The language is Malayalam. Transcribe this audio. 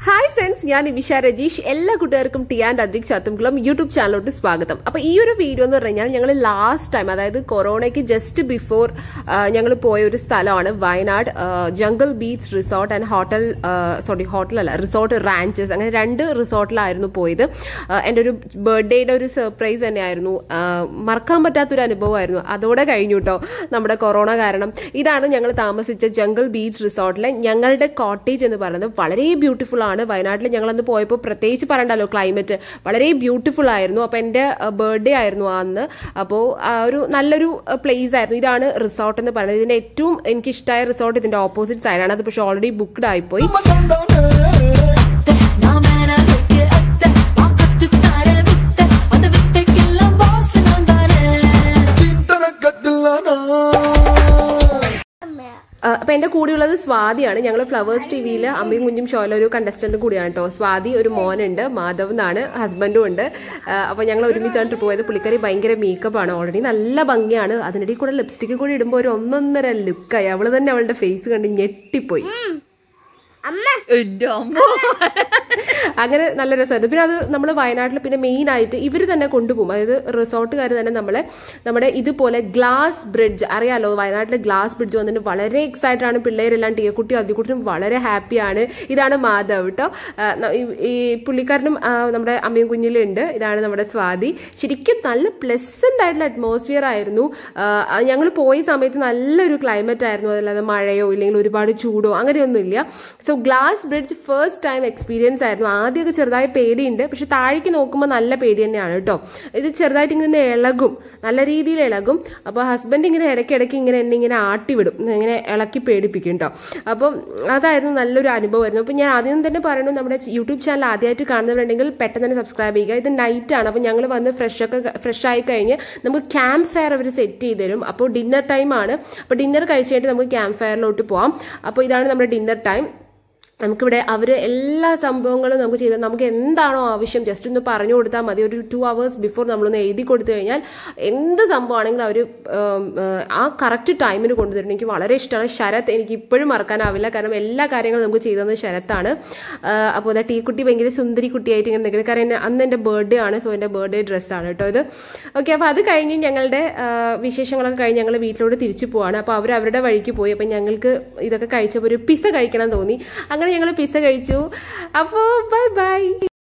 ഹായ് ഫ്രണ്ട്സ് ഞാൻ നിമിഷ രജീഷ് എല്ലാ കൂട്ടുകാർക്കും T and Advik Chathumkulam YouTube ചാനലിലോട്ട് സ്വാഗതം അപ്പൊ ഈ ഒരു വീഡിയോ എന്ന് പറഞ്ഞാൽ ഞങ്ങൾ ലാസ്റ്റ് ടൈം അതായത് കൊറോണയ്ക്ക് ജസ്റ്റ് ബിഫോർ ഞങ്ങൾ പോയ ഒരു സ്ഥലമാണ് Wayanad jungle beach resort and hotel sorry hotel അല്ല റിസോർട്ട് റാഞ്ചസ് അങ്ങനെ രണ്ട് റിസോർട്ടിലായിരുന്നു പോയത് ആ, എൻ്റെ ഒരു ബർത്ത്ഡേയുടെ ഒരു സർപ്രൈസ് തന്നെയായിരുന്നു ആ, മറക്കാൻ പറ്റാത്തൊരു അനുഭവമായിരുന്നു അതോടെ കഴിഞ്ഞു കേട്ടോ നമ്മുടെ കൊറോണ കാരണം ഇതാണ് ഞങ്ങൾ താമസിച്ച ജംഗിൾ ബീച്ച് റിസോർട്ടിലെ ഞങ്ങളുടെ കോട്ടേജ് എന്ന് പറയുന്നത് വളരെ ബ്യൂട്ടിഫുൾ ആണ് വയനാട്ടിൽ ഞങ്ങൾ അന്ന് പോയപ്പോൾ പ്രത്യേകിച്ച് പറയണ്ടല്ലോ ക്ലൈമറ്റ് വളരെ ബ്യൂട്ടിഫുൾ ആയിരുന്നു അപ്പോൾ എൻ്റെ ബർത്ത്ഡേ ആയിരുന്നു ആ അന്ന് അപ്പോൾ ഒരു നല്ലൊരു പ്ലേസ് ആയിരുന്നു ഇതാണ് റിസോർട്ട് എന്ന് പറയുന്നത് ഇതിന്റെ ഏറ്റവും എനിക്ക് ഇഷ്ടമായ റിസോർട്ട് ഇതിന്റെ ഓപ്പോസിറ്റ് സൈഡാണ് അത് പക്ഷേ ഓൾറെഡി ബുക്ക്ഡ് ആയിപ്പോയി நான் மேல வைக்க அத்தை பாக்கத்து தர வித்த அந்த வித்தைக்கெல்லாம் பாஸ் நான் தானே ആ, അപ്പൊ എന്റെ കൂടെയുള്ളത് സ്വാതിയാണ് ഞങ്ങൾ ഫ്ലവേഴ്സ് ടി വിയിൽ അമ്മയും കുഞ്ഞും ഷോയിലെ ഒരു കണ്ടസ്റ്റന്റ് കൂടിയാണ് കേട്ടോ സ്വാതി ഒരു മോനുണ്ട് മാധവ് എന്നാണ് ഹസ്ബൻഡും ഉണ്ട് ആ, അപ്പൊ ഞങ്ങൾ ഒരുമിച്ചാണ് ട്രിപ്പ് പോയത് പുള്ളിക്കാരി ഭയങ്കര മേക്കപ്പ് ആണ് ഓൾറെഡി നല്ല ഭംഗിയാണ് അതിനിടയിൽ കൂടെ ലിപ്സ്റ്റിക്കും കൂടി ഇടുമ്പോൾ ഒരു ഒന്നൊന്നര ലുക്കായി അവള് തന്നെ അവളുടെ ഫേസ് കണ്ട് ഞെട്ടിപ്പോയി അങ്ങനെ നല്ല രസമായിരുന്നു പിന്നെ അത് നമ്മൾ വയനാട്ടിൽ പിന്നെ മെയിൻ ആയിട്ട് ഇവർ തന്നെ കൊണ്ടുപോകും അതായത് റിസോർട്ടുകാർ തന്നെ നമ്മളെ നമ്മുടെ ഇതുപോലെ ഗ്ലാസ് ബ്രിഡ്ജ് അറിയാലോ വയനാട്ടിലെ ഗ്ലാസ് ബ്രിഡ്ജ് വന്നിട്ട് വളരെ എക്സൈറ്റഡ് ആണ് പിള്ളേരെല്ലാം ടീയക്കുട്ടി അതിക്കുട്ടിയും വളരെ ഹാപ്പിയാണ് ഇതാണ് മാധവ് കേട്ടോ ആ, ന- ഈ- ഈ പുള്ളിക്കാരനും ആ, നമ്മുടെ അമ്മയും കുഞ്ഞിലും ഉണ്ട് ഇതാണ് നമ്മുടെ സ്വാതി ശരിക്കും നല്ല പ്ലസന്റ് ആയിട്ടുള്ള അറ്റ്മോസ്ഫിയർ ആയിരുന്നു ഞങ്ങൾ പോയ സമയത്ത് നല്ലൊരു ക്ലൈമറ്റ് ആയിരുന്നു അതല്ലാതെ മഴയോ ഇല്ലെങ്കിൽ ഒരുപാട് ചൂടോ അങ്ങനെയൊന്നുമില്ല so glass bridge first time experience ആയിരുന്നു ആദ്യമൊക്കെ ചെറുതായി പേടിയുണ്ട് പക്ഷെ താഴേക്ക് നോക്കുമ്പോൾ നല്ല പേടി തന്നെയാണ് കേട്ടോ ഇത് ചെറുതായിട്ട് ഇങ്ങനെ ഇളകും നല്ല രീതിയിൽ ഇളകും അപ്പോൾ ഹസ്ബൻഡ് ഇങ്ങനെ ഇടയ്ക്കിടയ്ക്ക് ഇങ്ങനെ എന്നെ ഇങ്ങനെ ആട്ടി വിടും ഇങ്ങനെ ഇളക്കി പേടിപ്പിക്കും കേട്ടോ അപ്പം അതായിരുന്നു നല്ലൊരു അനുഭവമായിരുന്നു അപ്പം ഞാൻ ആദ്യം തന്നെ പറയുന്നു നമ്മുടെ യൂട്യൂബ് ചാനൽ ആദ്യമായിട്ട് കാണുന്നവരുണ്ടെങ്കിൽ പെട്ടെന്ന് തന്നെ സബ്സ്ക്രൈബ് ചെയ്യുക ഇത് നൈറ്റ് ആണ് അപ്പം ഞങ്ങൾ വന്ന് ഫ്രഷ് ഒക്കെ ഫ്രഷ് ആയി കഴിഞ്ഞ് നമുക്ക് ക്യാമ്പ് ഫയർ അവർ സെറ്റ് ചെയ്ത് തരും അപ്പോൾ ഡിന്നർ ടൈം ആണ് അപ്പോൾ ഡിന്നർ കഴിച്ച് കഴിഞ്ഞിട്ട് നമുക്ക് ക്യാമ്പ് ഫയറിലോട്ട് പോവാം അപ്പോൾ ഇതാണ് നമ്മുടെ ഡിന്നർ ടൈം നമുക്കിവിടെ അവർ എല്ലാ സംഭവങ്ങളും നമുക്ക് ചെയ്ത് നമുക്ക് എന്താണോ ആവശ്യം ജസ്റ്റ് ഒന്ന് പറഞ്ഞു കൊടുത്താൽ മതി ഒരു ടു അവേഴ്സ് ബിഫോർ നമ്മളൊന്ന് എഴുതി കൊടുത്തു കഴിഞ്ഞാൽ എന്ത് സംഭവമാണെങ്കിലും അവർ ആ കറക്റ്റ് ടൈമിന് കൊണ്ടുതരും എനിക്ക് വളരെ ഇഷ്ടമാണ് ശരത് എനിക്ക് ഇപ്പോഴും മറക്കാനാവില്ല കാരണം എല്ലാ കാര്യങ്ങളും നമുക്ക് ചെയ്തു തന്നത് ശരത്താണ് അപ്പോൾ അതാ ടീക്കുട്ടി ഭയങ്കര സുന്ദരി കുട്ടിയായിട്ട് ഇങ്ങനെ നിൽക്കുന്നത് കാരണം എന്നെ- അന്ന് എൻ്റെ ബർത്ത്ഡേ ആണ് സോ എൻ്റെ ബർത്ത്ഡേ ഡ്രസ്സാണ് കേട്ടോ ഇത് ഓക്കെ അപ്പോൾ അത് കഴിഞ്ഞ് ഞങ്ങളുടെ ആ, വിശേഷങ്ങളൊക്കെ കഴിഞ്ഞ് ഞങ്ങൾ വീട്ടിലോട്ട് തിരിച്ചു പോവാണ് അപ്പോൾ അവർ അവരുടെ വഴിക്ക് പോയി അപ്പം ഞങ്ങൾക്ക് ഇതൊക്കെ കഴിച്ചപ്പോൾ ഒരു പിസ്സ കഴിക്കണം തോന്നി അങ്ങനെ ഞങ്ങൾ പിസ്സ കഴിച്ചു അപ്പോൾ ബൈ ബൈ